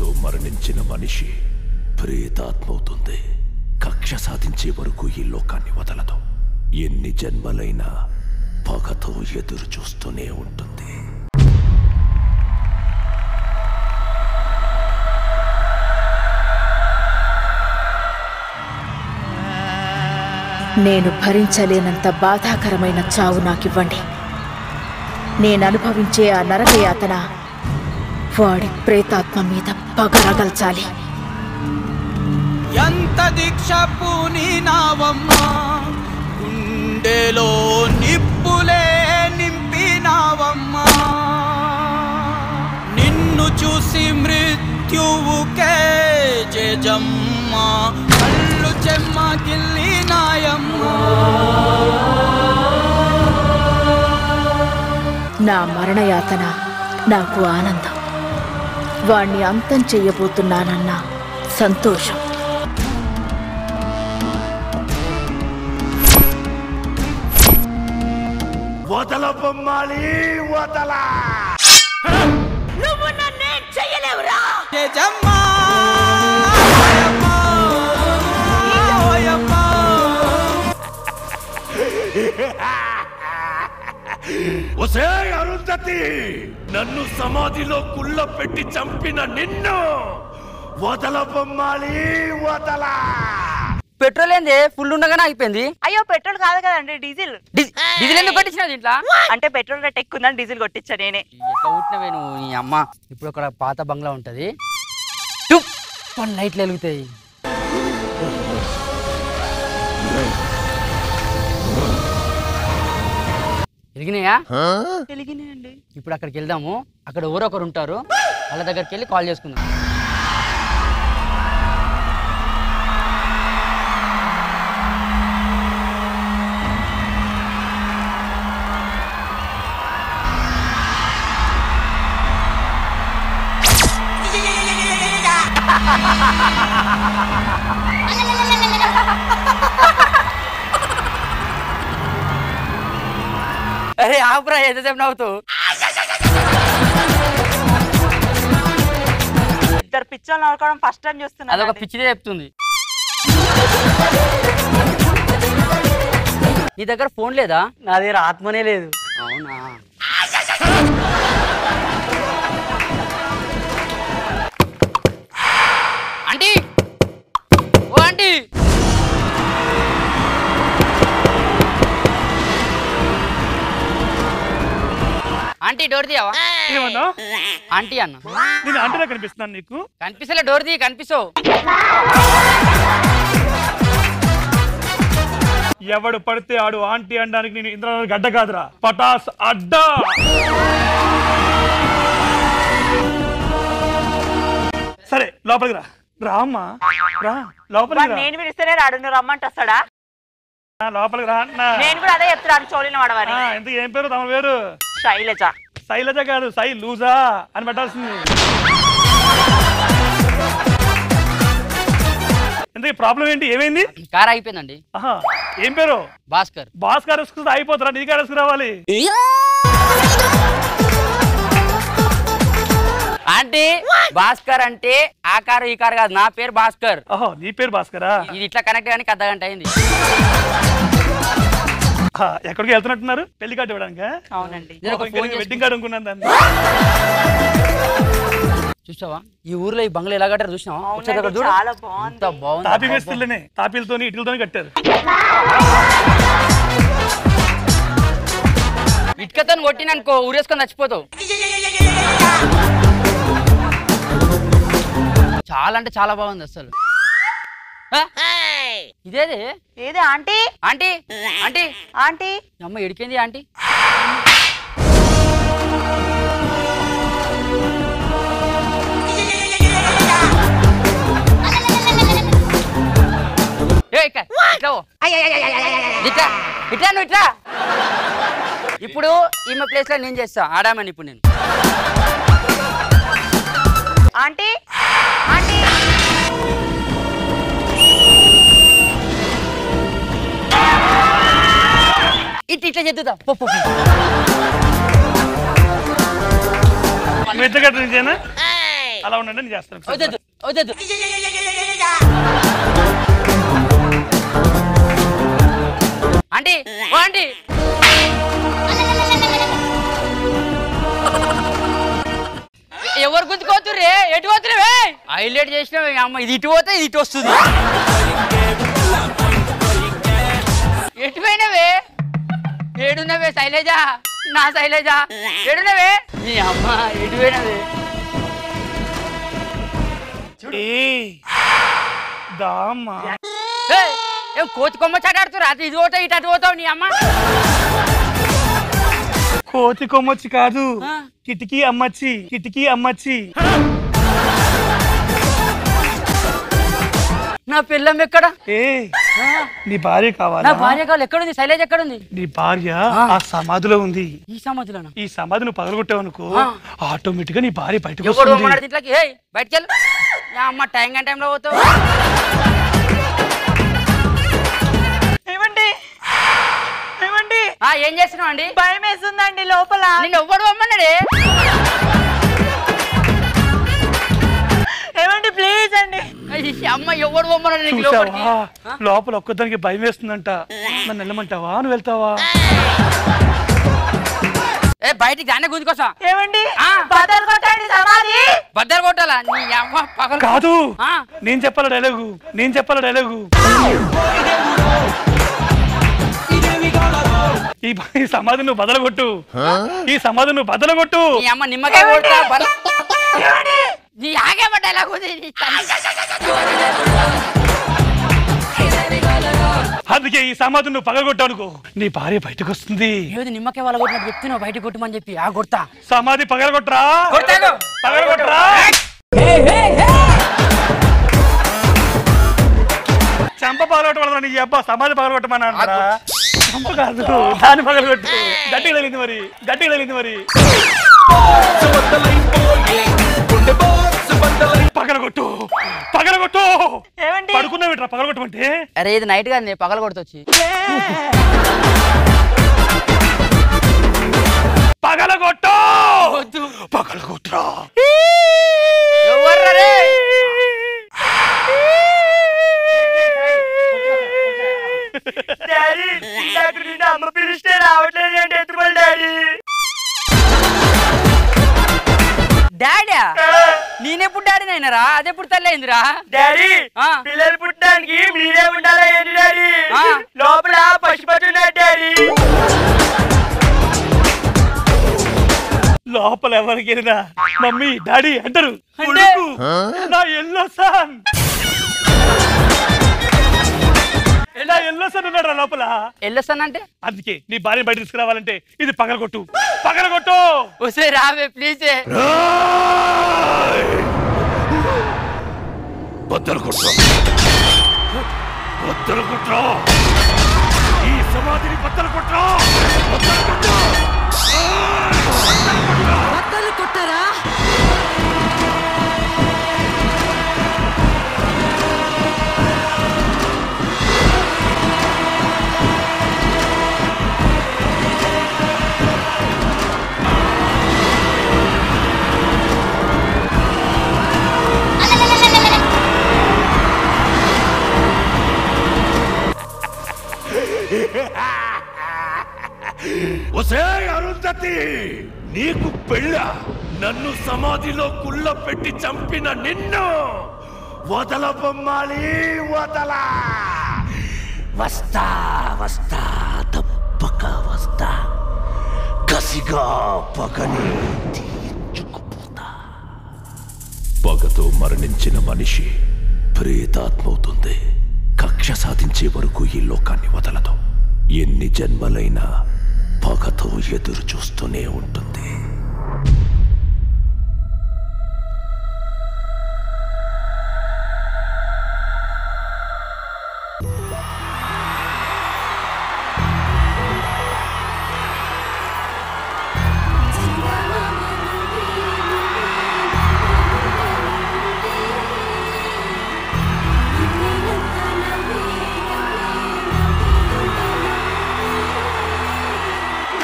వయసులో మరణించిన మనిషి ప్రేతాత్మవుతుంది కక్ష సాధించే వరకు ఈ లోకాన్ని వదలదు ఎన్ని జన్మలైనా పగతో ఎదురు చూస్తూనే ఉంటుంది నేను భరించలేనంత బాధాకరమైన చావు నాకివ్వండి నేను అనుభవించే ఆ నరకయాతన వాడి ప్రేతాత్మ మీద పగరగల్చాలి ఎంత దీక్ష పూనినావమ్మా గుండెలో నిప్పులే నింపినావమ్మా నిన్ను చూసి మృత్యువుకే జేజమ్మా కళ్ళు చెమ్మ గిల్లినాయమ్మా నా మరణయాతన నాకు ఆనందం వాణ్ణి అంతం చెయ్యబోతున్నానన్న సంతోషం వదల బొమ్మాలి వదల నువ్వు నన్నేం చెయ్యలేవురా జేజమ్మా ఓయమ్మా, ఓయమ్మా. ఒసే అరుంధతి నన్ను సమాధిలో కుళ్ళ పెట్టి చంపిన నిన్ను వదల బొమ్మాలి వదల పెట్రోల్ ఏంది ఫుల్ ఉండగానే అయిపోయింది అయ్యో పెట్రోల్ కాదు కదండి డీజిల్ డీజిల్ డీజిల్ ఎందుకు కొట్టించినావు దీంట్లో అంటే పెట్రోల్ రేట్ ఎక్కువ ఉందని డీజిల్ కొట్టించా నేనే ఎట్లా పుట్టినవే నువ్వు నీ అమ్మ ఇప్పుడు అక్కడ పాత బంగ్లా ఉంటది టుప్ పని లైట్లు వెలుగుతాయి వెలిగినాయా తెలిగినాయండి ఇప్పుడు అక్కడికి వెళ్దాము అక్కడ ఎవరో ఒకరు ఉంటారు వాళ్ళ దగ్గరికి వెళ్ళి కాల్ చేసుకుందాం అరే ఆపురా ఎంతసేపు నవ్వుతావు ఇద్దరు పిచ్చోళ్ళు నవ్వుకోవడం ఫస్ట్ టైం చూస్తున్నా అదొక పిచ్చిదే చెప్తుంది నీ దగ్గర ఫోన్ లేదా నా దగ్గర ఆత్మనే లేదు అవునా ఆంటీ ఓ ఆంటీ ఆంటీ డోర్ తీయవా ఏమన్నా ఆంటీ అన్న నేను అంటేనే కనిపిస్తున్నాను నీకు కనిపిస్తలే డోర్ తీ కనిపిస్తావు ఎవడు పడితే ఆడు ఆంటీ అనడానికి నేను ఇంద్రనాథ్ గడ్డ కాదురా పటాస్ అడ్డా సరే లోపలికి రా రామ్మా రా లోపలికి వాడు రా నేను పిలిస్తేనే రాడు నువ్వు రమ్మంటే వస్తాడా ఆ, లోపలికి రా అన్న నేను కూడా అదే చెప్తున్నాను చోళీన వాడవని ఆ, ఇంతకీ ఏం పేరు తమ పేరు శైలజ శైలజ కాదు సై లూజా అని పెట్టాల్సింది ఇంతకీ ప్రాబ్లం ఏంటి ఏమైంది కార్ అయిపోయిందండి ఆహా ఏం పేరు భాస్కర్ బాస్ గారు వేసుకుంటే అయిపోతారా నీ గారు వేసుకురావాలి ఆంటీ భాస్కర్ అంటే ఆ కారు ఈ కారు కాదు నా పేరు భాస్కర్ ఓహో నీ పేరు భాస్కరా ఇది ఇట్లా కనెక్ట్ కానీ అర్ధ గంట అయింది ఆ, ఎక్కడికి వెళ్తున్నట్టున్నారు పెళ్లి కార్డు ఇవ్వడానికి అవునండి నేను ఒక ఫోన్ వెడ్డింగ్ కార్డు అనుకున్నాను దాన్ని చూసావా ఈ ఊర్లో ఈ బంగ్లా ఎలా కట్టారు చూసినావా ఒకసారి అక్కడ అవునండి చూడు చాలా బాగుంది ఎంత బాగుంది తాపీ అబ్బా. మేస్త్రులనే తాపీలతోని ఇటులతోని కట్టారు ఇటుకతో కొట్టిననుకో ఊరేసుకొని చచ్చిపోతావు చాలా అంటే చాలా బాగుంది అసలు ఆ? ఇదేది ఏదే ఆంటీ ఆంటీ ఆంటీ ఆంటీ ఈ అమ్మ ఎడికింది ఆంటీ ఏ, ఇక్క, ఇట్లా పో. ఇట్లా ఇట్లా నువ్వు ఇట్లా ఇప్పుడు ఈమె ప్లేస్ లో నేను చేస్తా ఆడామని ఇప్పుడు నేను ఆంటీ ఆంటీ ఇట్లా ఇట్లా చెద్దుతా పో పో, పో. నువ్వు ఇట్లా కట్టు నుంచేనా అలా ఉండండి నేను చేస్తాను వద్దొద్దు వద్దొద్దు ఆంటీ ఓ ఆంటీ ఎవరు గుంతుకోతుర్రే ఎటు పోతురువే హైలైట్ చేసినావు ఈ అమ్మ ఇది ఇటు పోతే ఇది ఇటు వస్తుంది ఎటు పోయినవే ఏడున్నవే శైలేజా నా శైలేజా ఏడున్నవే నీ అమ్మ ఎటు పోయినవే ఏయ్, దా అమ్మా ఏయ్, ఏం కోతి కొమ్మ చాటాడుతురా అటు ఇది పోతావు ఇటు అటు పోతావు నీ అమ్మ కోతి కొమ్మచ్చి కాదు ఆ. కిటికీ అమ్మచ్చి కిటికీ అమ్మచ్చి నా పిల్లం ఎక్కడ ఏ నీ భార్య నా కావాలా భార్య కావాలి ఎక్కడుంది శైలేజ్ ఎక్కడుంది నీ భార్య ఆ. ఆ సమాధిలో ఉంది ఈ సమాధిలోనా ఈ సమాధి నువ్వు పగలగొట్టావనుకో ఆ. ఆటోమేటిక్ గా నీ భార్య బయటకు ఎవడు వస్తుంది మన దీంట్లోకి ఏయ్ బయటికి వెళ్ళు నా అమ్మ టైం గంట టైంలో పోతావు ఏమండి ఏమండి ఆ, ఏం చేస్తున్నావు అండి భయం వేస్తుందండి లోపల నిన్ను ఎవ్వడు అమ్మన్నాడే ఏమండి ప్లీజ్ అండి ఈ అమ్మ ఎవడు పొమ్మన్నాడు నీకు లోపలికి చూసావా లోపల ఒక్కదానికి భయం వేస్తుందంట నన్ను వెళ్ళమంటావా నువ్వు వెళ్తావా ఏ బయటికి దాన్ని గుంజుకోసా ఏమండి ఆ. బద్దలు కొట్టండి సమాధి బద్దలు కొట్టాలా నీ అమ్మ పగలు కాదు ఆ. నేను చెప్పాల డైలాగు నేను చెప్పాల డైలాగు ఈ ఈ సమాధి నువ్వు బదలగొట్టు ఈ సమాధి నువ్వు బదలగొట్టు నీ అమ్మ నిమ్మకాయ కొడతా బల నీ ఆగేమంటే ఎలా ఉంది నీ తల్లి. అందుకే ఈ సమాధి నువ్వు పగలగొట్టావు అనుకో నీ భార్య బయటకు వస్తుంది ఏది నిమ్మకాయ వాళ్ళ కొట్టినట్టు చెప్తున్నావు బయట కొట్టమని చెప్పి ఆ కొడతా సమాధి పగలగొట్టరా కొడతాగు పగలగొట్టరా చంప పగలగొట్టమన్నా నీ అబ్బా సమాధి పగలగొట్టమన్నా అంటారా చంప కాదు దాన్ని పగలగొట్టు గట్టిగా తగిలింది మరి గట్టిగా తగిలింది మరి పగలగొట్టు పగలగొట్టు ఏమండి పడుకున్నావిట్రా పగలగొట్టమంటే అరే ఇది నైట్ గా నేను పగల కొడుతొచ్చి పగలగొట్టు వద్దు పగలగొట్టురా ఎవర్రా రే డాడీ ఇందాక నుండి అమ్మ పిలిస్తే రావట్లేదు ఏంటి ఎత్తుకోవాలి డాడీ డాడీ నేనెప్పుడు డాడీ అయినరా అదెప్పుడు తల్లి అయిందిరా డాడీ ఆ. పిల్లలు పుట్టడానికి మీరే ఉండాలా ఏంటి డాడీ ఆ. లోపల పశుపతి ఉన్నాడు డాడీ లోపల ఎవరికి వెళ్ళినా మమ్మీ డాడీ అంటారు అంటే? కొడుకు, నా ఎల్లో సన్ నా ఎల్లో సన్ ఉన్నాడు లోపల వెళ్ళొస్తానంటే అందుకే నీ భార్య బయట తీసుకురావాలంటే ఇది పగలగొట్టు పగలగొట్టు వస్తే రావే ప్లీజ్ బద్దలు కొట్రా బద్దలు కొట్రా ఈ సమాధిని బద్దలు కొట్రా బద్దలు కొట్రా ఒసే అరుంధతి నీకు పెళ్ళ నన్ను సమాధిలో కుళ్ళ పెట్టి చంపిన నిన్ను వదల బొమ్మాలి వదల వస్తా వస్తా తప్పక వస్తా కసిగా పగని తీర్చుకుపోతా పగతో మరణించిన మనిషి ప్రేతాత్మవుతుంది కక్ష సాధించే వరకు ఈ లోకాన్ని వదలదు ఎన్ని జన్మలైనా పగతో ఎదురు చూస్తూనే ఉంటుంది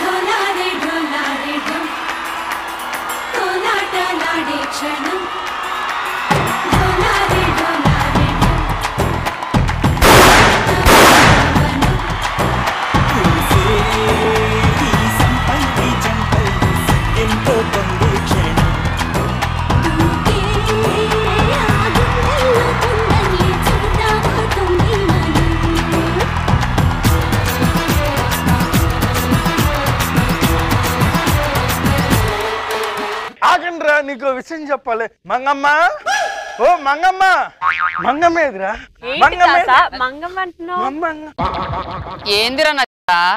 ढोलारे ढोलारे ढम कोलाटलाडे क्षणं విషయం చెప్పాలి మంగమ్మ ఓ మంగమ్మ మంగమ్మ ఎదురా ఏంటి మంగమ్మ తాత మంగమ్మ అంటున్నావు మంగమ్మ ఏందిరా నా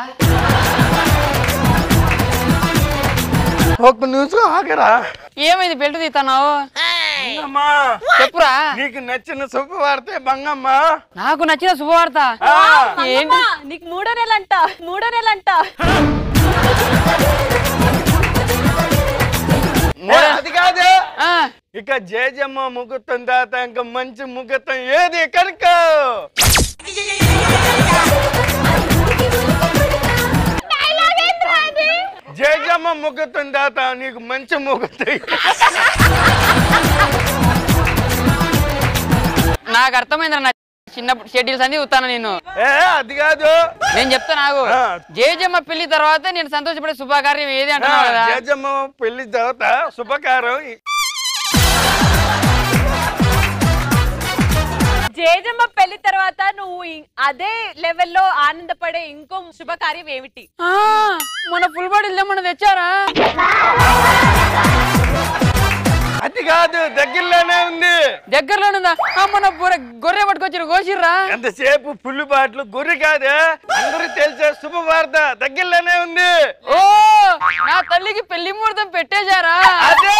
ఒక నిమిషం ఆగరా ఏమైంది బెల్ట్ తీస్తున్నావు మంగమ్మ చెప్పురా నీకు నచ్చిన శుభవార్తే మంగమ్మ నాకు నచ్చిన శుభవార్త ఆ, ఏంటి మంగమ్మ, నీకు మూడో నెల అంట మూడో నెల అంట ఏ, అది కాదు ఆ, ఇక జేజమ్మ ముహూర్తం దాత ఇంకా మంచి ముహూర్తం ఏది కనుక జేజమ్మ ముహూర్తం దాత నీకు మంచి ముహూర్తం నాకు అర్థమైందిరా నా చిన్నప్పుడు షెడ్యూల్స్ అన్ని చూస్తాను నేను ఏ అది కాదు నేను చెప్తా నాకు ఆ. జేజమ్మ పెళ్లి తర్వాత నేను సంతోషపడే శుభకార్యం ఏది ఆ, అంటున్నావు కదా జేజమ్మ పెళ్లి తర్వాత శుభకారం జేజమ్మ పెళ్లి తర్వాత నువ్వు ఇం- అదే లెవెల్లో ఆనందపడే ఇంకో శుభకార్యం ఏమిటి ఆ, మన ఫుల్ బాడీ మన తెచ్చారా అది కాదు దగ్గరలోనే ఉంది దగ్గరలోనుందా ఆ, మన బుర్ర గొర్రె పట్టుకొచ్చారు కోసిర్రా ఎంతసేపు పుల్లు బాట్లు గుర్రి కాదు అందరూ తెలిసే శుభవార్త దగ్గరలోనే ఉంది ఓ నా తల్లికి పెళ్లి ముహూర్తం పెట్టేశారా అదే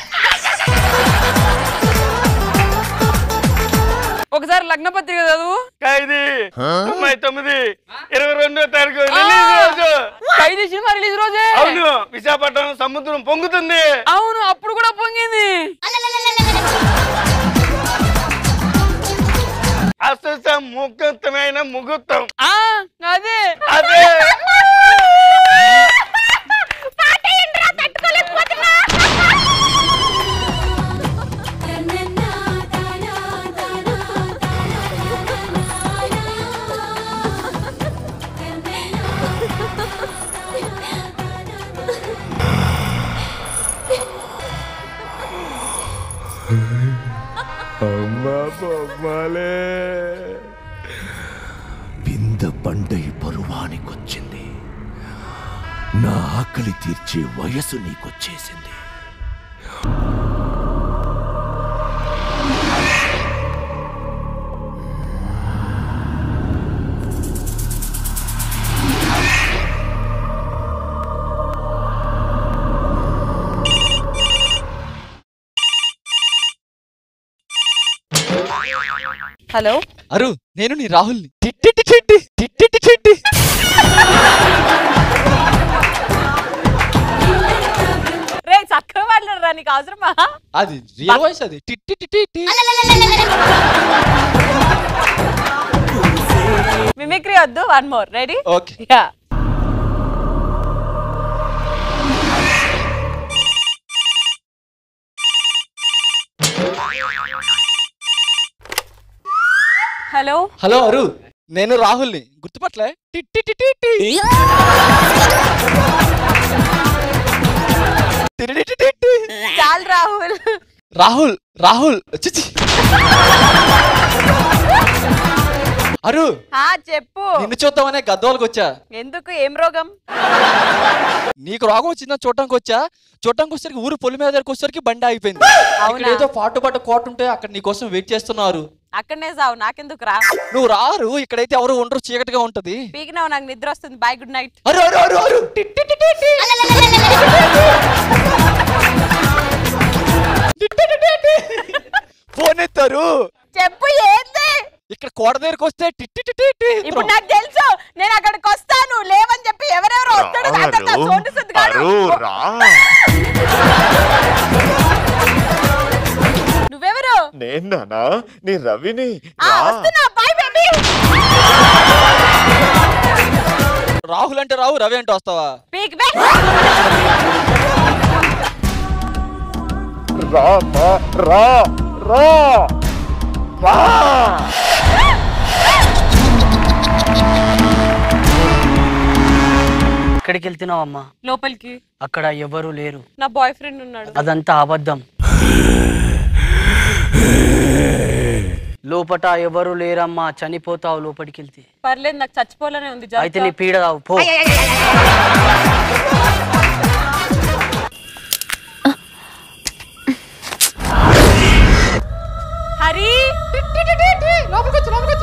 ఒకసారి లగ్న పత్రిక చదువు ఖైదీ తొంభై తొమ్మిది ఇరవై రెండో తారీఖు రిలీజ్ రోజు ఖైదీ సినిమా రిలీజ్ రోజే అవును విశాఖపట్నం సముద్రం పొంగుతుంది అవును అప్పుడు కూడా పొంగింది అసలు ముహూర్తమైన ముహూర్తం ఆ అదే అదే బింద పండై పరువానికొచ్చింది నా ఆకలి తీర్చే వయసు నీకొచ్చేసింది హలో అరు నేను నీ రాహుల్ని టిట్టి టిట్టి టిట్టి టిట్టి రే చక్కగా మాట్లాడరా నీకు అవసరమా అది రియల్ వాయిస్ అది టిట్టి టిట్టి మిమిక్రీ వద్దు one more ready okay yeah hello hello అరు నేను రాహుల్ని గుర్తుపట్లే టిట్టి టిట్టి టిట్టి టిట్టి టిట్టి. చాలు రాహుల్ రాహుల్ రాహుల్ చిచి అరు ఆ చెప్పు నిన్ను చూద్దామనే గద్దోలకు వచ్చా ఎందుకు ఏం రోగం నీకు రోగం వచ్చిందా చూడటానికి వచ్చా చూడటానికి వచ్చేసరికి ఊరు పొలి మీద దగ్గరికి వచ్చేసరికి బండి ఆగిపోయింది అవునా? ఇక్కడ ఏదో పాటు పాటు కోట ఉంటే అక్కడ నీ కోసం వెయిట్ చేస్తున్నారు అక్కడనే సావు నాకెందుకు రా నువ్వు రారు ఇక్కడైతే ఎవరు ఉండరు చీకటిగా ఉంటది పీకినావు నాకు నిద్ర వస్తుంది బాయ్ గుడ్ నైట్ అరు అరు అరు అరు టి, టి, టి, టి, టి. టి, టి, టి, టి, టి. ఫోన్ ఎత్తారు చెప్పు ఏంది ఇక్కడ కోట దగ్గరికి వస్తే టి, టి, టి, టి, టి. ఇప్పుడు నాకు తెలుసు నేను అక్కడికి వస్తాను లేవని చెప్పి ఎవరెవరో వస్తాడు నాకంతా సోటు సుద్దు కాదు. నువ్వెవరు నేనా నీ రవిని ఆ వస్తున్నా బాయ్ బేబీ రాహుల్ అంటే రావు రవి అంటే వస్తావా పీక్ బ్యాక్ రా మా, రా రా రా ఎక్కడికి వెళ్తున్నావమ్మా లోపలికి అక్కడ ఎవరు లేరు నా బాయ్ ఫ్రెండ్ ఉన్నాడు అదంతా అబద్ధం లోపట ఎవరు లేరమ్మా చనిపోతావు లోపలికి వెళ్తే పర్లేదు నాకు చచ్చిపోవాలనే ఉంది అయితే నీ జాగ్రత్త. పీడ తావు పో లోపలికొచ్చు లోపలికొచ్చు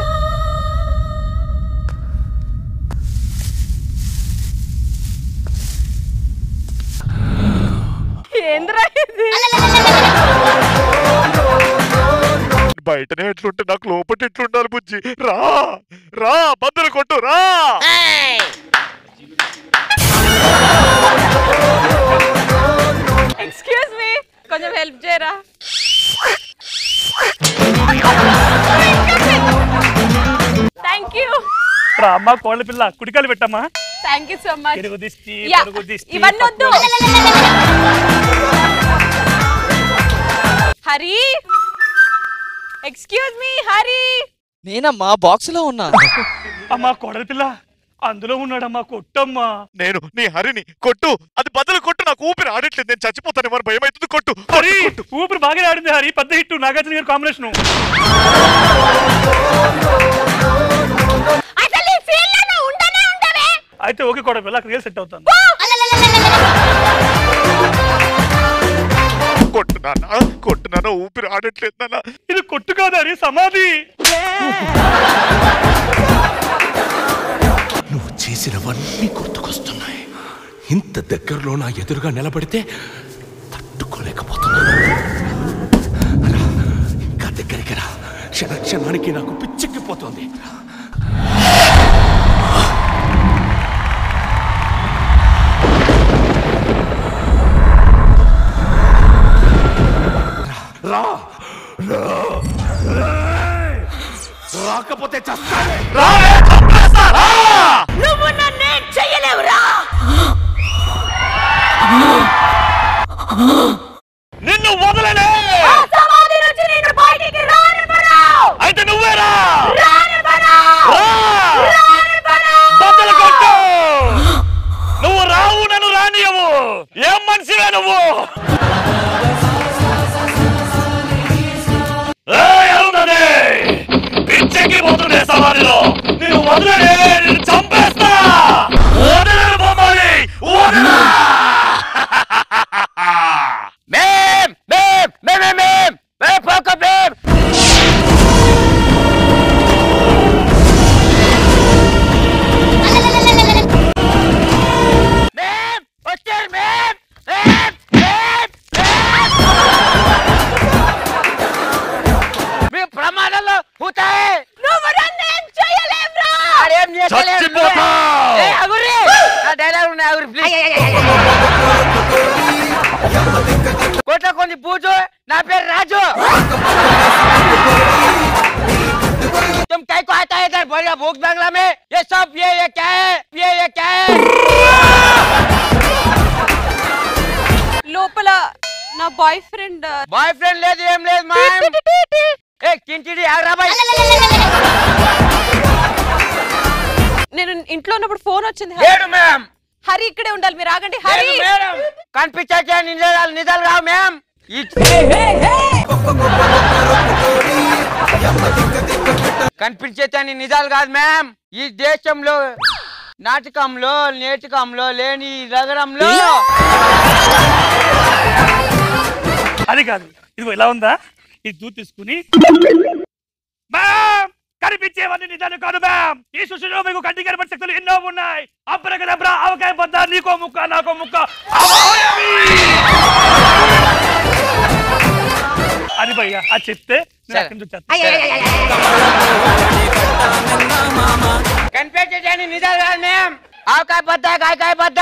ఏంద్రా ఇది బయటనే ఎట్లుంటే నాకు లోపల ఎట్లుండాలి బుజ్జి రా రా బద్దలు కొట్టు రా ఎక్స్క్యూజ్ మీ కొంచెం హెల్ప్ చేయరా థ్యాంక్ యూ రా అమ్మ కోళ్ళ పిల్ల కుడికాలు పెట్టమ్మా థ్యాంక్ యూ సో మచ్ పెరుగు దిష్టి యా, పెరుగు దిష్టి ఇవన్నీ వద్దు హరి ఎక్స్క్యూజ్ మీ హరి నేనమ్మా బాక్స్ లో ఉన్నా అమ్మా కోడల పిల్ల అందులో ఉన్నాడమ్మా కొట్టమ్మా నేను నీ హరిని కొట్టు అది బద్దలు కొట్టు నాకు ఊపిరి ఆడట్లేదు నేను చచ్చిపోతాను మరి భయం అవుతుంది కొట్టు హరి ఊపిరి బాగానే ఆడింది హరి పెద్ద హిట్ నాగార్జున గారి కాంబినేషన్ అసలు ఈ ఫీల్డ్ లో నువ్వు ఉంటూనే ఉంటావే అయితే ఓకే కోడల పిల్ల అక్కడికి సెట్ అవుతాను కొట్టు నాన్న కొట్టు నాన్న ఊపిరి ఆడట్లేదు నాన్న ఇది కొట్టు కాదు హరి సమాధి నువ్వు చేసినవన్నీ గుర్తుకొస్తున్నాయి ఇంత దగ్గరలో నా ఎదురుగా నిలబడితే తట్టుకోలేకపోతున్నాను అలా ఇంకా దగ్గరికి రా క్షణ క్షణానికి నాకు పిచ్చెక్కిపోతుంది రా రా రా. రాకపోతే చస్తానే నువ్వు నన్నేం చెయ్యలేవురా నిన్ను వదలనే ఆ సమాధి నుంచి నిన్ను బయటికి రానివ్వను అయితే నువ్వేరా రానివ్వను బద్దలు కొట్టు నువ్వు రావు నన్ను రానియవు ఏం మనిషివే నువ్వు ఏయ్, అరుంధతి! పిచ్చెక్కిపోతుండే సమాధిలో నిన్ను వదలనే నిన్ను చంపేస్తా వదలను బొమ్మని వదలా మేం మేం మేం మేం మేం మేం పోక మేం మేం వచ్చారు మేం మేం మేం మీ ప్రమాదంలో పూతాయి నువ్వు నన్నేం చెయ్యలేవురా ఆడేం చేయలేడు. చచ్చిపోతావ్. ఏ, అగురి నా డైలాగ్ ఉన్నాయి అగురి ప్లీజ్ కోట్ల కొంది పూజు నా పేరు రాజు तुम कहीं को आता है इधर बढ़िया भूख बांग्ला में ये सब ये ये क्या है ये ये क्या है లోపల నా బాయ్ ఫ్రెండ్ బాయ్ ఫ్రెండ్ లేదు ఏం లేదు మ్యామ్ ఏ కింటిడి ఆగరా బాయ్ నేను ఇంట్లో ఉన్నప్పుడు ఫోన్ వచ్చింది లేడు మ్యామ్ హరి ఇక్కడే ఉండాలి మీరు ఆగండి హరి లేదు మేడం కనిపించే నిజాలు నిజాలు రావు మ్యామ్ కనిపించేతని నిజాలు కాదు మ్యామ్ ఈ దేశంలో నాటకంలో నేటకంలో లేని ఈ నగరంలో అది కాదు ఇదిగో ఇలా ఉందా ఇది దూ తీసుకుని మ్యామ్ కనిపించేవన్నీ నిజాలు కాదు మ్యామ్ ఈ సృష్టిలో మీకు కంటి కనబడి శక్తులు ఎన్నో ఉన్నాయి అబ్బరకదబ్రా అవకాయ బద్ద నీకో ముక్క నాకో ముక్క అవాయవి! అది భయ్యా అది చెప్తే నేను అక్కడి నుంచి వచ్చేస్తా. కనిపించేటని నిజాలు కాదు మ్యామ్ ఆవకాయ బద్ద కాయకాయ బద్ద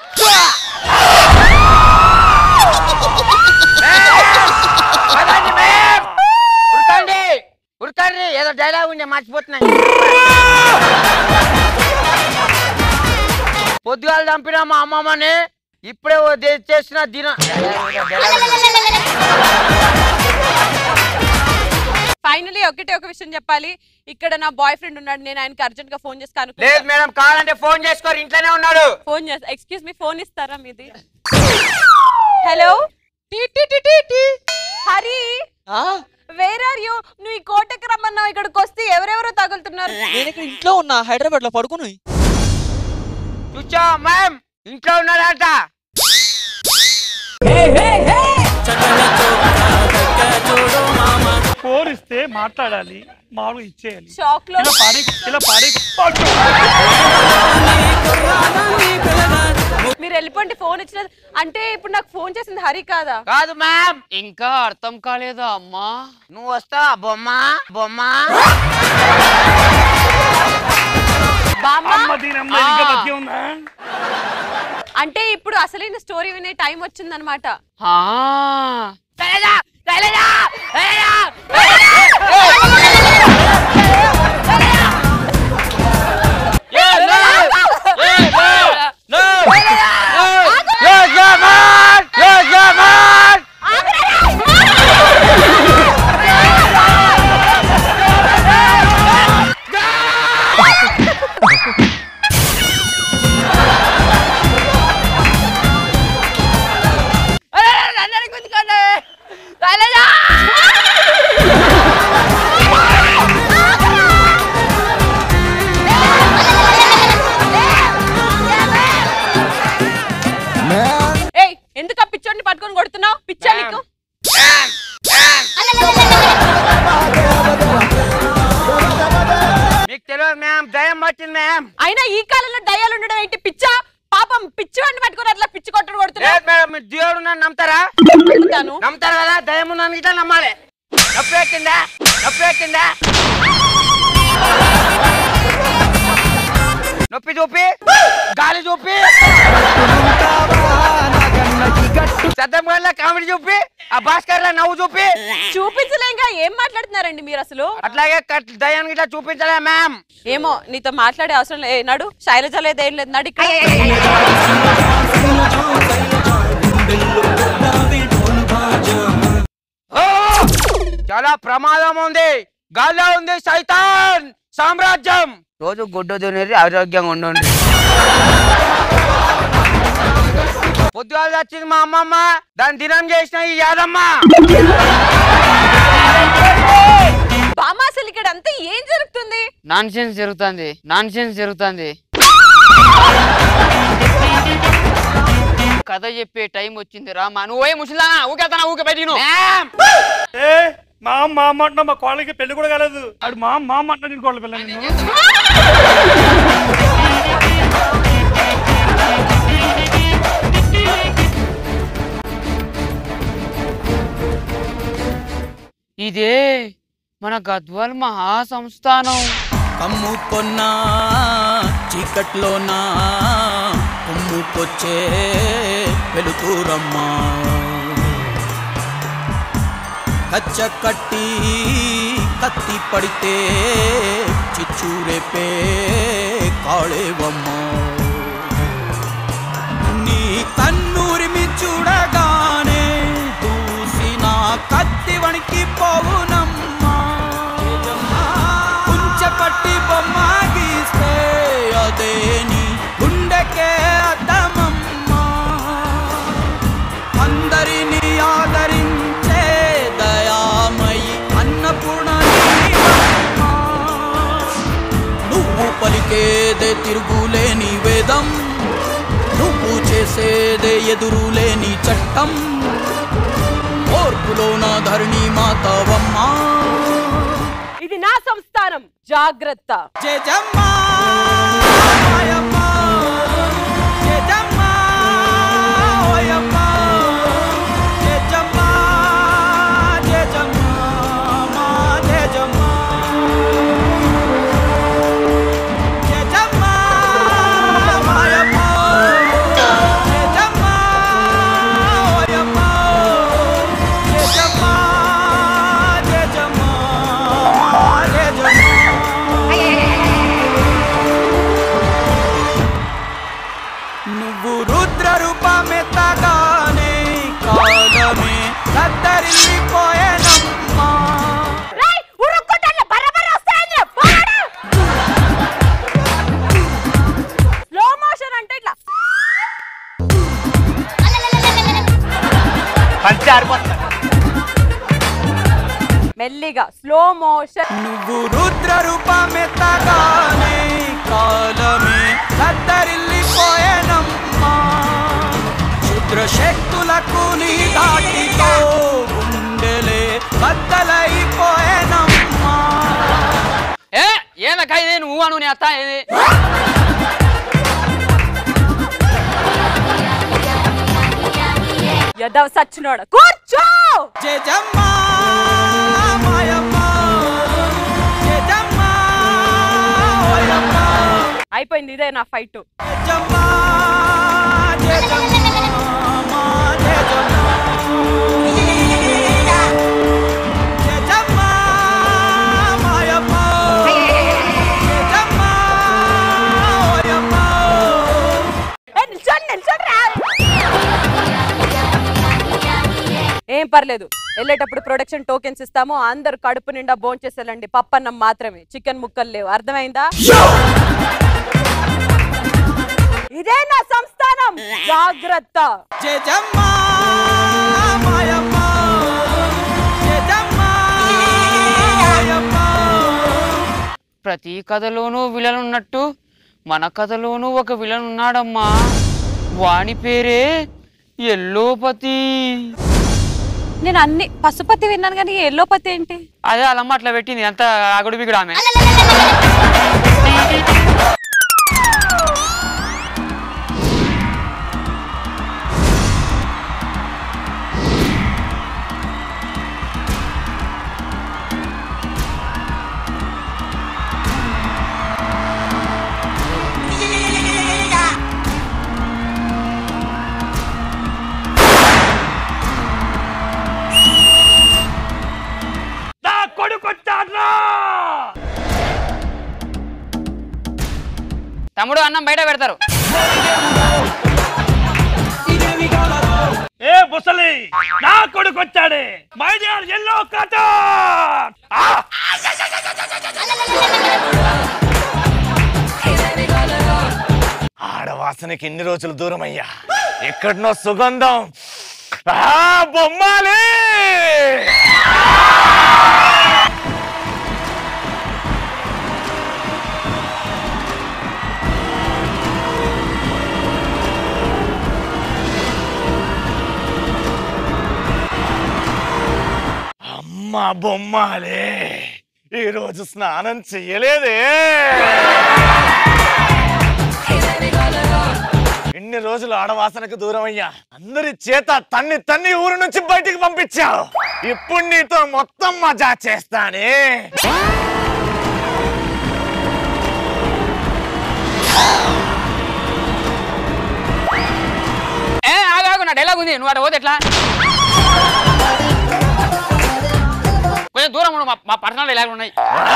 పదండి మ్యామ్ ఉరకండి ఉరకండి ఏదో డైలాగ్ ఉండే మర్చిపోతున్నాయి పొద్దుగాలు చంపిన మా అమ్మమ్మని ఇప్పుడే ఓ దే- చేసిన దిన ఫైనలీ ఒకటే ఒక విషయం చెప్పాలి ఇక్కడ నా బాయ్ ఫ్రెండ్ ఉన్నాడు నేను ఆయనకి అర్జెంట్ గా ఫోన్ చేసి లేదు కనుక్కుంటా మేడం కావాలంటే ఫోన్ చేసుకోరు ఇంట్లోనే ఉన్నాడు ఫోన్ చేస్తా ఎక్స్క్యూజ్ మీ ఫోన్ ఇస్తారా మీది హలో హరి ఆ, వేర్ ఆర్ యూ నువ్వు ఈ కోటకి రమ్మన్నావు ఇక్కడికి వస్తే ఎవరెవరో తగులుతున్నారు నేను ఇక్కడ ఇంట్లో ఉన్నా హైదరాబాద్ లో పడుకుని చూచా మ్యామ్ ఇంట్లో ఉన్నాడంట ఫోన్ ఫోన్ ఇస్తే మాట్లాడాలి మామూలుగా ఇచ్చేయాలి షాక్ లో ఇలా పాడే ఇలా పాడే మీరు వెళ్ళిపోండి ఫోన్ ఇచ్చిన అంటే ఇప్పుడు నాకు ఫోన్ చేసింది హరి కాదా కాదు మ్యామ్ ఇంకా అర్థం కాలేదా అమ్మా నువ్వు వస్తావా బొమ్మ బొమ్మ బామ్మ అమ్మ దీని అమ్మ ఇంకా బతికే ఉందా అంటే ఇప్పుడు అసలైన స్టోరీ వినే టైం వచ్చిందనమాట ఆ. శైలజ శైలజ శైలజ ఏయ్ ఎందుకు ఆ పిచ్చోడిని పట్టుకొని కొడుతున్నావు పిచ్చా నీకు మీకు తెలియదు మ్యామ్ దయం పట్టింది మ్యామ్ అయినా ఈ కాలంలో దయాలు ఉండడం ఏంటి పిచ్చా పాపం పిచ్చివాడిని పట్టుకొని అట్లా పిచ్చి కొట్టుడు లేదు కొడుతున్నావు మేడం మీరు దేవుడు నన్ను నమ్ముతారా నమ్ముతాను. నమ్ముతారు కదా దయం నన్ను ఇట్లా నమ్మాలి నొప్పి ఎక్కిందా నొప్పి ఎక్కిందా నొప్పి చూపి గాలి చూపి సద్దం గల్ల కామెడీ చూపి ఆ భాస్కర్ నవ్వు చూపి చూపించలేక ఏం మాట్లాడుతున్నారండి మీరు అసలు అట్లాగే కట్- దయానికి ఇట్లా చూపించలే మ్యామ్ ఏమో నీతో మాట్లాడే అవసరం లేదు నడు శైలజ లేదు ఏం లేదు నడు ఇక్కడ ఓ! చాలా ప్రమాదం ఉంది గాల్లో ఉంది సైతాన్ సామ్రాజ్యం రోజు గుడ్డు తినేది ఆరోగ్యంగా ఉండండి పొద్దుగాలు వచ్చింది మా అమ్మమ్మ దాని దినం చేసిన ఈ యాదమ్మ బామ్మ అసలు ఇక్కడ అంతా ఏం జరుగుతుంది నాన్ సెన్స్ జరుగుతుంది నాన్ సెన్స్ జరుగుతుంది కథ చెప్పే టైం వచ్చింది రామా నువ్వే ముసలానా ఊకెళ్తానా ఊకే బయటికి నువ్వు. మ్యామ్! ఏ మా అమ్మ మా అమ్మ అంటున్నా మా కోళ్ళకి పెళ్లి కూడా కాలేదు అడు మా అమ్మ మా అమ్మ అంటున్నా నేను కోళ్ళ పిల్ల నేను ఇదే మన గద్వాల్ మహా సంస్థానం కమ్ము కొన్నా చీకట్లోనా కుమ్ముకొచ్చే వెలుతురమ్మా కచ్చ కట్టి కత్తి పడితే చిచ్చూరేపే కాళేవమ్మా నీ కన్నూరిమి చూడగానే దూసిన కత్తి వణికి పోవునమ్మా కుంచెపట్టి బొమ్మ గీస్తే అదే నీ గుండెకే అద్దమమ్మా అందరినీ ఆదరించే దయామయి అన్నపూర్ణ నీవమ్మా. నువ్వు పలికేదే తిరుగులేని వేదం నువ్వు చేసేదే ఎదురులేని చట్టం ఓర్పులోన ధరణి మాతవమ్మా ఇది నా సంస్థానం జాగ్రత్త జయజమ్మా మాయమ్మా. జయజమ్మా, ఓయమ్మా. జయజమ్మా, జయజమ్మా, మా జయజమ్మా. జయజమ్మా, మాయమ్మా. జయజమ్మా, ఓయమ్మా. జయజమ్మా, జయజమ్మా, మా జయజమ్మా. నువ్వు రుద్ర రూపమెత్తగానే కాలమే కద్దరిల్లిపోయేనమ్మా రేయ్, ఉరుక్కుంటాను, బర్రబర్ర వస్తాయండి, పోరాడు. స్లో మోషన్ అంటే ఇట్లా మెల్లిగా స్లో మోషన్ నువ్వు రుద్ర రూపమెత్తగానే కాలమే కద్దరిల్లిపోయేనమ్మా క్షుద్ర శక్తులకు నీ దాటితో గుండెలే బద్దలైపోయే నువ్వు అను నేను అత్త ఏది యదవ సచ్చినోడ కూర్చో అయిపోయింది ఇదే నా ఫైట్ ఏం పర్లేదు వెళ్ళేటప్పుడు ప్రొడక్షన్ టోకెన్స్ ఇస్తాము అందరు కడుపు నిండా భోంచేసేలండి పప్పన్నం మాత్రమే చికెన్ ముక్కలు లేవు అర్థమైందా ఇదే నా సంస్థానం జాగ్రత్త ప్రతి కథలోనూ విలన్ ఉన్నట్టు మన కథలోనూ ఒక విలన్ ఉన్నాడమ్మా వాని పేరే ఎల్లోపతి నేను అన్ని పశుపతి విన్నాను కానీ ఎల్లోపతి ఏంటి అదే అలమ్మ అట్లా పెట్టింది అంత అగుడు బిగుడు ఆమె నా కొడుకొచ్చాడ్రా తమ్ముడు అన్నం బయట పెడతారు ఏ ముసలి నా కొడుకొచ్చాడే మై డియర్ ఎల్లో కాటన్ ఆడవాసనకి ఎన్ని రోజులు దూరం అయ్యా ఎక్కడనో సుగంధం ఆ బొమ్మాలి అమ్మ బొమ్మాలి ఈరోజు స్నానం చెయ్యలేదే ఇన్ని రోజులు ఆడవాసనకు దూరం అయ్యా అందరి చేత తన్ని తన్ని ఊరు నుంచి బయటికి పంపించావు ఇప్పుడు నీతో మొత్తం మజా చేస్తానే ఏ ఆగాగు నా డైలాగ్ ఉంది నువ్వు అటు పోతే ఎట్లా కొంచెం దూరం ఉండు, మా మా పర్సనల్ డైలాగ్ ఉన్నాయి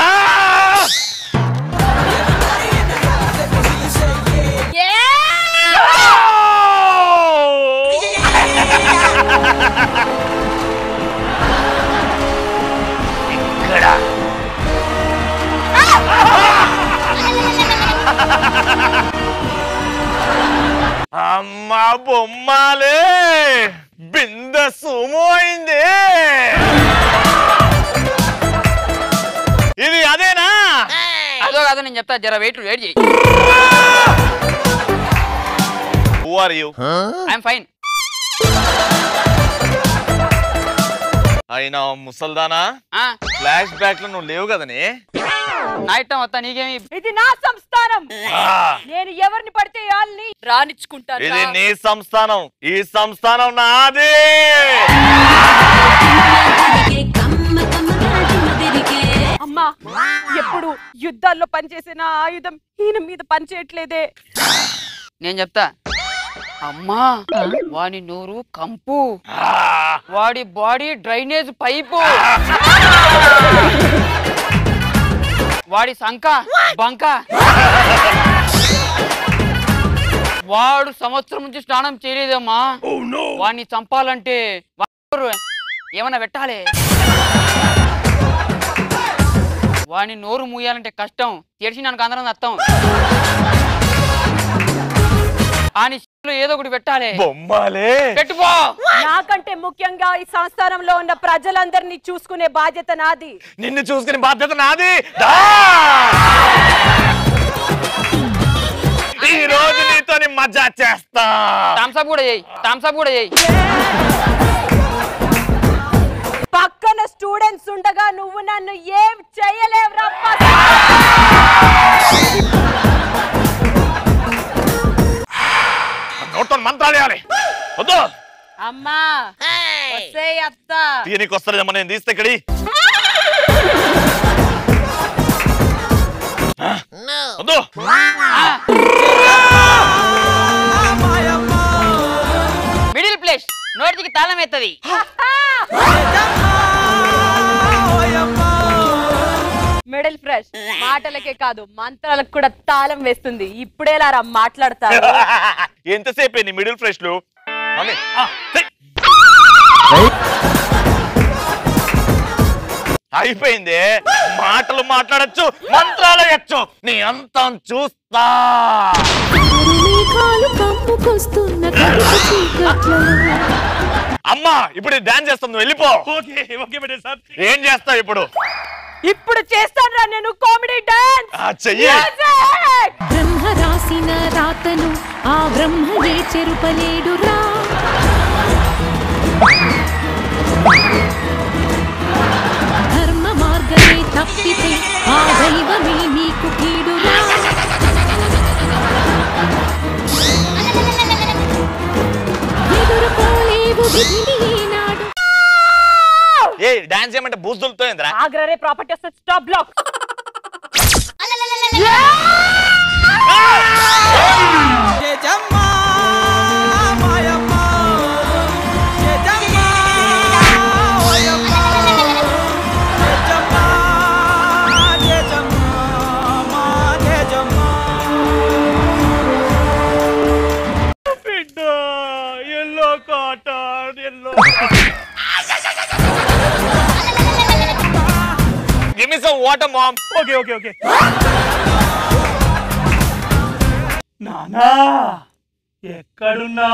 అమ్మ బొమ్మాలే బింద సుమో అయింది ఇది అదేనా అదో కాదో నేను చెప్తా జర వెయిట్ వెయిట్ చేయి who are you I'm fine అయినా ముసల్దానా ఫ్లాష్ బ్యాక్ లో నువ్వు లేవు కదనే నా ఇష్టం వస్తా నీకేమి ఇది నా సంస్థానం ఆ, నేను ఎవరిని పడితే వాళ్ళని రానిచ్చుకుంటాను ఇది నీ సంస్థానం ఈ సంస్థానం నాది అమ్మా ఎప్పుడు యుద్ధాల్లో పనిచేసిన ఆయుధం ఈయన మీద పనిచేయట్లేదే నేను చెప్తా అమ్మా వాడి నోరు కంపు వాడి బాడీ డ్రైనేజ్ పైపు వాడి సంక బంక వాడు సంవత్సరం నుంచి స్నానం చేయలేదమ్మా వాడిని చంపాలంటే వాడు ఏమన్నా పెట్టాలి వాడిని నోరు మూయాలంటే కష్టం తెరిచి నాకు అందరం అర్థం ఆని లో ఏదో ఒకటి పెట్టాలి బొమ్మాలే పెట్టుపో నాకంటే ముఖ్యంగా ఈ సంస్థానంలో ఉన్న ప్రజలందరినీ చూసుకునే బాధ్యత నాది నిన్ను చూసుకునే బాధ్యత నాది దా! ఈ రోజు నీతోని మజా చేస్తా థమ్స్అప్ కూడా చేయి థమ్స్అప్ కూడా చేయి పక్కన స్టూడెంట్స్ ఉండగా నువ్వు నన్ను ఏం చేయలేవురా తాళేయాలి వద్దు అమ్మా వస్తే అత్త తీయనికి వస్తారేమో నేను తీస్తే ఇక్కడి వద్దు మిడిల్ ప్లేస్ నోటికి తాళం ఎత్తది మిడిల్ ఫ్రెష్ మాటలకే కాదు మంత్రాలకు కూడా తాళం వేస్తుంది ఇప్పుడేలారా మాట్లాడతారు ఎంతసేపు నీ మిడిల్ ఫ్రెష్ లు మమ్మీ, ఆ, చెయ్. అయిపోయింది మాటలు మాట్లాడచ్చు మంత్రాలు వేయచ్చు నీ అంతం చూస్తా మేఘాలు కమ్ముకొస్తున్న కడుపు చీకట్లో అమ్మా ఇప్పుడు డాన్స్ చేస్తుంది వెళ్ళిపో ఓకే ఓకే బేటే సార్ ఏం చేస్తావు ఇప్పుడు ఇప్పుడు చేస్తాను నేను కామెడీ డాన్స్ ఆ, చెయ్యి బ్రహ్మ రాసిన రాతను ఆ బ్రహ్మయే చెరుపలేడురా ధర్మ మార్గమే తప్పితే ఆ దైవమే నీకు కీడురా ఎదుర్కోలేవు విధిని ఈనాడు ఏ డాన్స్ చేయమంటే బూజులతో ఏంద్రా ఆగ్రరే ప్రాపర్టీ వస్తే స్టాప్ బ్లాక్ బిడ్డ yellow cotton yellow give me some water mom okay okay okay నానా ఎక్కడున్నా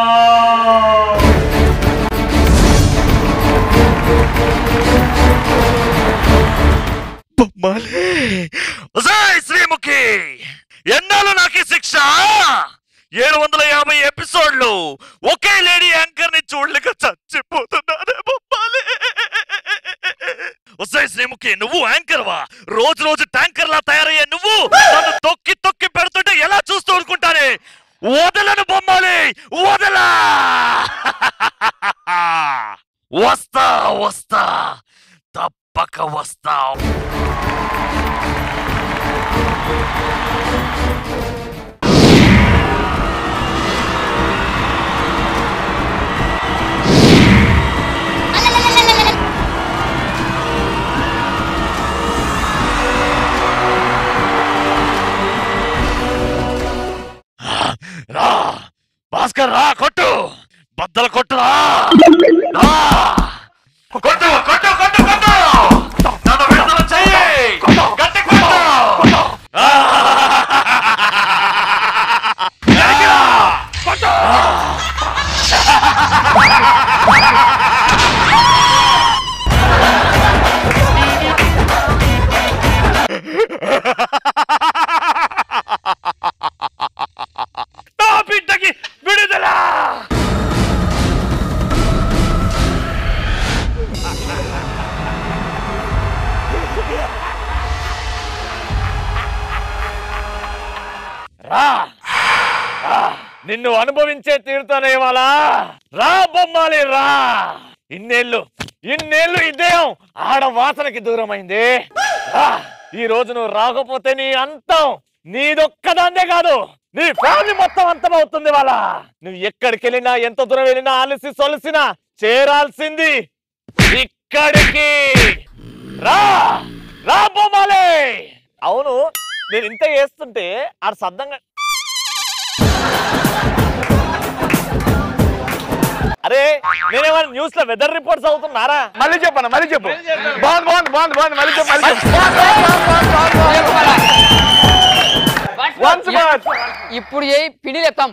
శ్రీముఖి ఎన్నాళ్ళు నాకు ఈ శిక్ష ఏడు వందల యాభై ఎపిసోడ్లు ఒకే లేడీ యాంకర్ ని చూడలేక చచ్చిపోతున్నానే బొమ్మాలి వస్తాయి శ్రీముఖి నువ్వు యాంకర్ వా రోజు రోజు ట్యాంకర్ లా తయారయ్యే నువ్వు నన్ను తొక్కి తొక్కి పెడుతుంటే ఎలా చూస్తూ ఊరుకుంటానే వదలను బొమ్మాలి వదలా వస్తా వస్తా తప్పక వస్తా రా భాస్కర్ రా కొట్టు బద్దలు కొట్టు రా రా. కొట్టు కొట్టు కొట్టు కొట్టు నన్ను విడుదల చెయ్యి గట్టి కొట్టు ఆ. నరికిరా. కొట్టు. నా బిడ్డకి విడుదల రా రా. నిన్ను అనుభవించే తీరుతానే ఇవాళ రా బొమ్మాలి రా ఇన్నేళ్ళు ఇన్నేళ్ళు ఇదేం ఆడ వాసనకి దూరమైంది రా. ఈ రోజు నువ్వు రాకపోతే నీ అంతం నీదొక్కదాన్నే కాదు నీ ఫ్యామిలీ మొత్తం అంతం అవుతుంది వాళ్ళ నువ్వు ఎక్కడికి వెళ్ళినా ఎంత దూరం వెళ్ళినా అలసి సొలసినా చేరాల్సింది ఇక్కడికి రా రా బొమ్మాలి అవును నేను ఇంత చేస్తుంటే ఆడ సద్దంగా అరే నేనేమైనా న్యూస్ లో వెదర్ రిపోర్ట్స్ అవుతున్నారా మళ్ళీ చెప్పను మళ్ళీ చెప్పు బాగుంది బాగుంది బాగుంది బాగుంది మళ్ళీ చెప్పు మళ్ళీ చెప్పు Once more. ఇప్పుడు ఏ పిడి చెప్తాం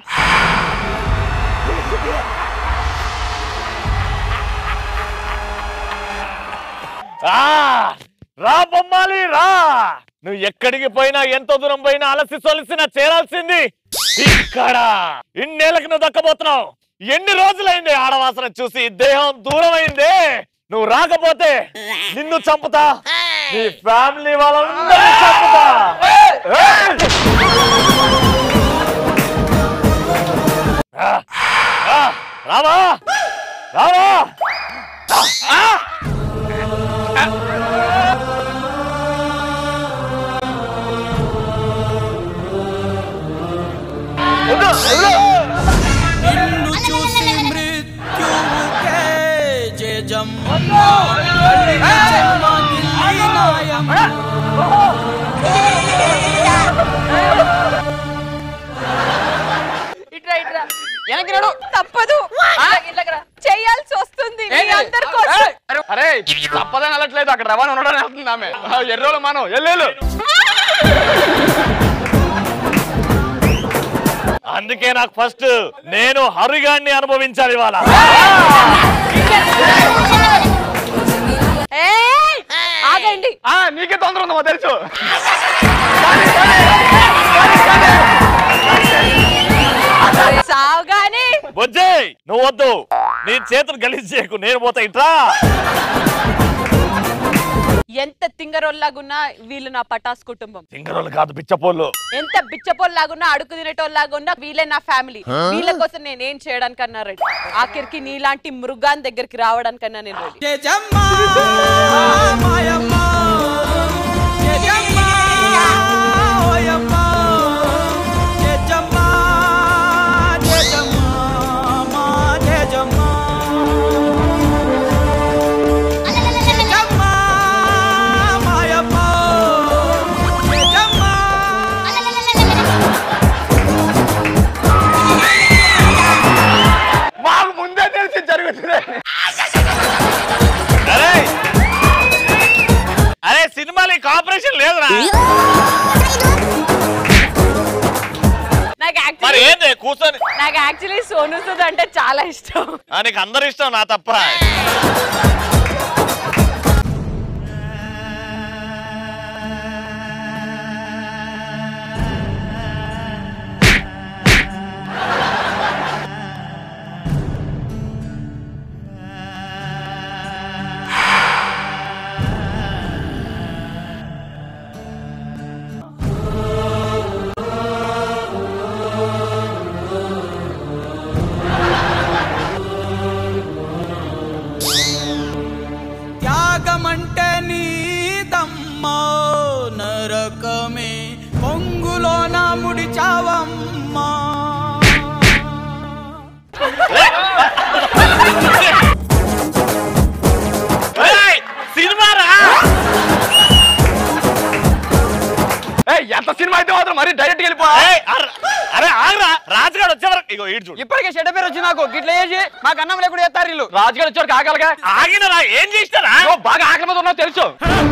ఆ, రా బొమ్మాలి రా నువ్వు ఎక్కడికి పోయినా ఎంత దూరం పోయినా అలసి సొలిసిన చేరాల్సింది ఇక్కడ ఇన్నేళ్ళకి నువ్వు దక్కబోతున్నావు ఎన్ని రోజులైంది ఆడవాసన చూసి దేహం దూరం అయింది నువ్వు రాకపోతే నిన్ను చంపుతా నీ ఫ్యామిలీ వాళ్ళందరినీ చంపుతా ఏయ్! ఆ, ఆ, రావా రావా ఆ! నిన్ను చూసి మృత్యువుకే జేజం ఇట్రా ఇట్రా వెనక్కి నడు తప్పదు చేయాల్సి వస్తుంది మీ అందరి కోసం అరే తప్పదని వెళ్ళట్లేదు అక్కడ రవాణా ఉండడానికి వెళ్తుంది ఆమె ఎర్రోలు మనం ఎల్లేలు అందుకే నాకు ఫస్ట్ నేను హరిగాన్ని అనుభవించాలి ఇవాళ ఏయ్! ఆగండి ఆ, నీకే తొందర ఉందో తెలుసు సావుగాని బొజ్జే నువ్వు వద్దు నీ చేతులు గలీజ్ చేయకు నేను పోతా ఇట్రా ఎంత తింగరోల్లాగున్నా వీళ్ళు నా పటాస్ కుటుంబం సింగరోళ్ళు కాదు పిచ్చపోళ్ళు ఎంత బిచ్చపోల్లాగున్నా అడుగు తినేటోళ్ళలాగున్నా వీళ్ళే నా ఫ్యామిలీ వీళ్ళ కోసం నేను ఏం చేయడానికన్నా రెడీ ఆఖరికి నీలాంటి మృగాన్ దగ్గరికి రావడానికన్నా నేను రెడీ జేజమ్మ మాయమ్మ జేజమ్మ ఓయమ్మ జేజమ్మ జేజమ్మ మా జేజమ్మ జేజమ్మ మాయమ్మ జేజమ్మ మాకు ముందే తెలిసి జరుగుతుంది అరే అరే సినిమాలో కాపరేషన్ లేదురా నాకు మరి యాక్చువల్లీ ఏంది కూర్చొని నాకు యాక్చువల్లీ సోను సూద్ అంటే చాలా ఇష్టం ఆ, నీకు అందరు ఇష్టం నా తప్ప త్యాగమంటే నీదమ్మా నరకమే పొంగులో నా ముడిచావమ్మా ఏయ్, సినిమా రా ఎంత సినిమా అయితే మాత్రం మరి డైరెక్ట్ వెళ్ళిపో ఏయ్, అర- అరే ఆగరా రాజుగాడు వచ్చే వరకు ఇగో ఈడు చూడు ఇప్పటికే చెడ్డ పేరు వచ్చి నాకు గిట్ల చేసి మాకు అన్నం లేకుండా చేస్తారు వీళ్ళు రాజుగారు వచ్చారు కాగలగా ఆగినరా ఏం చేసినారా బాగా ఆకలి మీద ఉన్నావు తెలుసు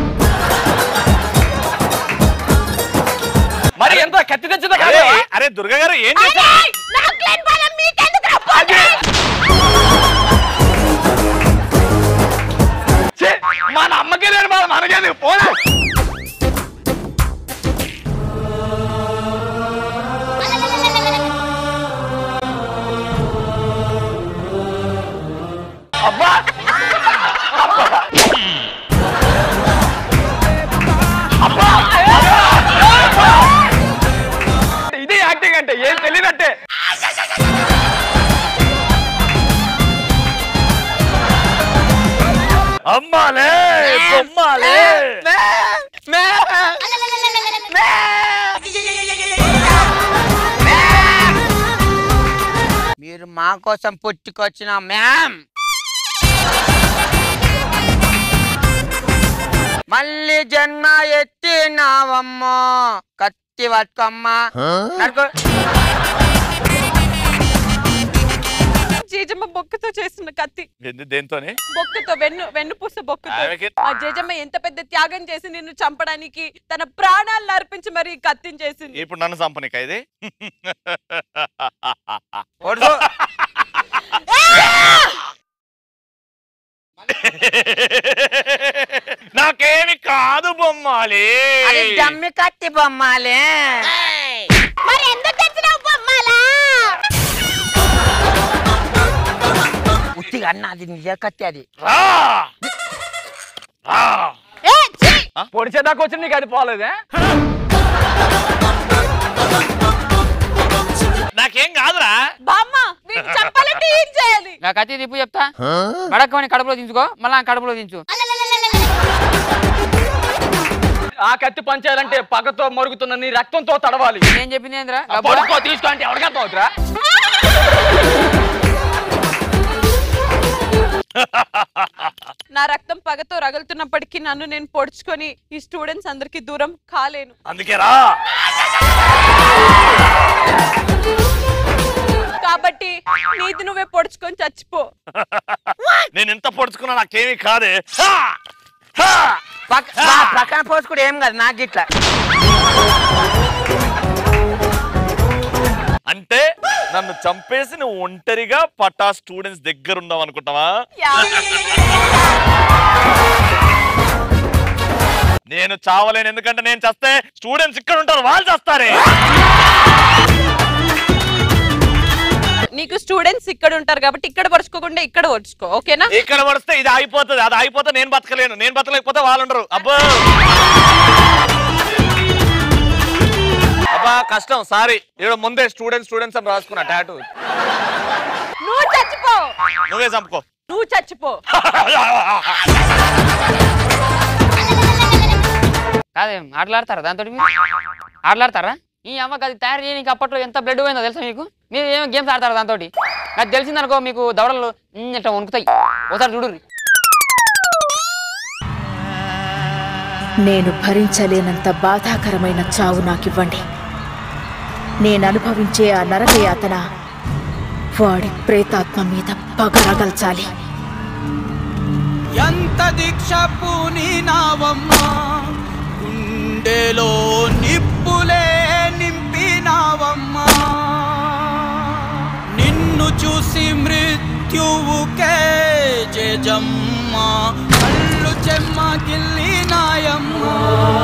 మరి ఎంత కత్తి తెచ్చిందో అరే కాదు అరే దుర్గా గారు ఏం చేశారు ఛే, మన అమ్మకే లేని బాధ మనకేందుకు పోనా అబ్బా అబ్బా! అబ్బా! ఇది యాక్టింగ్ అంటే ఏం తెలియనట్టే అమ్మాలే బొమ్మాలే మీరు మా కోసం పుట్టుకొచ్చిన మ్యామ్ మళ్ళీ జన్మ ఎత్తినావమ్మో కత్తి పట్టుకోమ్మా నడుకో జేజమ్మ బొక్కతో చేస్తున్న కత్తి ఎందు దేంతోనే బొక్కతో వెన్ను వెన్ను పూస బొక్కతో ఆమెకి- ఆ జేజమ్మ ఎంత పెద్ద త్యాగం చేసి నిన్ను చంపడానికి తన ప్రాణాలను అర్పించి మరి కత్తిని చేసింది ఇప్పుడు నన్ను చంపనిక ఇది ఓడుకో. నాకేమి కాదు బొమ్మాలి అది డమ్మి కత్తి బొమ్మాలే మరి ఎందుకు తెచ్చినావు బొమ్మలా ఉత్తిగా అన్న అది నిజ కత్తి అది రా రా ఏ ఛీ! పొడిచేదాకా వచ్చి నీకు అది పోలేదే నా నాకేం కాదురా బామ్మ వీడిని చంపాలంటే ఏం చేయాలి నా కత్తి తిప్పు చెప్తా బడక్కమని కడుపులో దించుకో మళ్ళా కడుపులో దించు ఆ కత్తి పంచాలంటే పగతో మరుగుతున్న నీ రక్తంతో తడవాలి నేను చెప్పింది ఏంద్రా పడుకో తీసుకో అంటే ఎవరికర్థం అవుతురా నా రక్తం పగతో రగులుతున్నప్పటికీ నన్ను నేను పొడుచుకొని ఈ స్టూడెంట్స్ అందరికి దూరం కాలేను అందుకే రా కాబట్టి నీది నువ్వే పొడుచుకొని చచ్చిపో నేను ఎంత పొడుచుకున్నా నాకేమీ కాదే హా! హా! పక్క పక్కన పోసుకుంటే ఏం కాదు నాకు ఇట్లా అంటే నన్ను చంపేసి నువ్వు ఒంటరిగా పట్టా స్టూడెంట్స్ దగ్గర ఉన్నావు అనుకుంటావా నేను చావలేను ఎందుకంటే నేను చస్తే స్టూడెంట్స్ ఇక్కడ ఉంటారు వాళ్ళు చస్తారే నీకు స్టూడెంట్స్ ఇక్కడ ఉంటారు కాబట్టి ఇక్కడ పరుచుకోకుండా ఇక్కడ పరుచుకో ఓకేనా ఇక్కడ పడిస్తే ఇది అయిపోతుంది అది అయిపోతే నేను బతకలేను నేను బతకలేకపోతే వాళ్ళు ఉండరు అబ్బో అబ్బా కష్టం సారీ ఇక్కడ ముందే స్టూడెంట్స్ స్టూడెంట్స్ అని రాసుకున్నా టాటూ నువ్వు చచ్చిపో నువ్వే చంపుకో నువ్వు చచ్చిపో కాదే ఆటలాడతారా దాంతో మీరు ఆటలాడతారా ఈ అమ్మ అది తయారు చేయడానికి అప్పట్లో ఎంత బ్లడ్ పోయిందో తెలుసా మీకు మీరు ఏమో గేమ్స్ ఆడతారా దాంతో నాకు తెలిసిందనుకో మీకు దవడలు ఉమ్, ఇట్లా వణుకుతాయి ఒకసారి చూడుర్రి నేను భరించలేనంత బాధాకరమైన చావు నాకివ్వండి నేను అనుభవించే ఆ నరకయాతన వాడి ప్రేతాత్మ మీద పగరగల్చాలి ఎంత దీక్ష పూనినావమ్మా గుండెలో నిప్పులే నింపినావమ్మా నిన్ను చూసి మృత్యువుకే జేజమ్మా కళ్ళు చెమ్మ గిల్లినాయమ్మా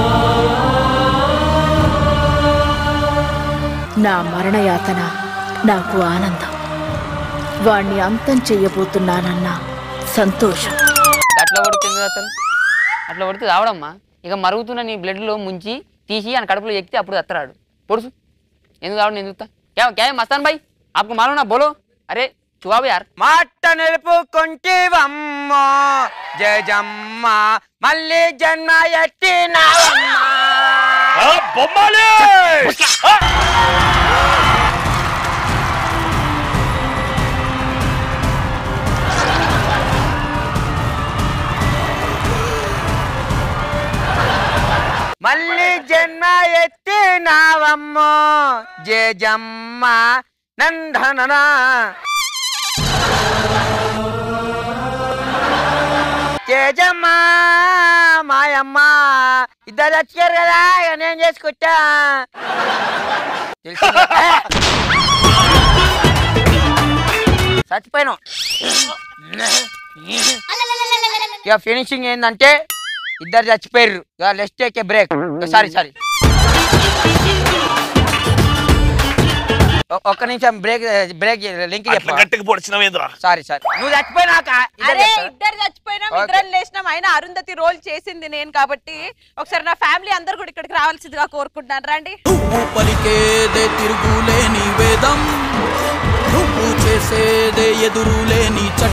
నా మరణయాతన నాకు ఆనందం వాణ్ణి అంతం చెయ్యబోతున్నానన్న సంతోషం అట్లా పడుతుంది అతను అట్లా పడితే రావడమ్మా ఇక మరుగుతున్న నీ బ్లడ్లో ముంచి తీసి ఆయన కడుపులో ఎక్కితే అప్పుడు అత్తరాడు పొడుసు ఎందుకు రావడం నేను చూస్తా క్యా క్యా है मस्तान भाई आपको मालूम ना बोलो अरे चुआओ यार మాట నిలుపుకుంటేవమ్మో జయజమ్మ మళ్ళీ జన్మ ఎత్తినావమ్మా బొమ్మాలి మళ్ళీ జన్మ ఎత్తినావమ్మో జయజమ్మ నందననా జయజమ్మ మాయమ్మ ఇద్దరు వచ్చారు కదా ఇక నేను చేసుకుంటా తెలిసిందా? చచ్చిపోయాను ఇక ఫినిషింగ్ ఏంటంటే ఇద్దరు చచ్చిపోయారు ఇక లెస్ట్ take a break sorry sorry ఒక్క నిమిషం బ్రేక్ బ్రేక్ లింక్ అట్లా చెప్పా గట్టిగా పొడిచినవేంద్రా సారీ సారీ నువ్వు చచ్చిపోయినాక ఇద్దరు అరే చెప్తారు. ఇద్దరు చచ్చిపోయినాం Okay. ఇద్దరం లేచినాం అయినా అరుంధతి రోల్ చేసింది నేను కాబట్టి ఒకసారి నా ఫ్యామిలీ అందరు కూడా ఇక్కడికి రావాల్సిందిగా కోరుకుంటున్నాను రండి నువ్వు పలికేదే తిరుగులేని వేదం నువ్వు చేసేదే ఎదురులేని చట్టం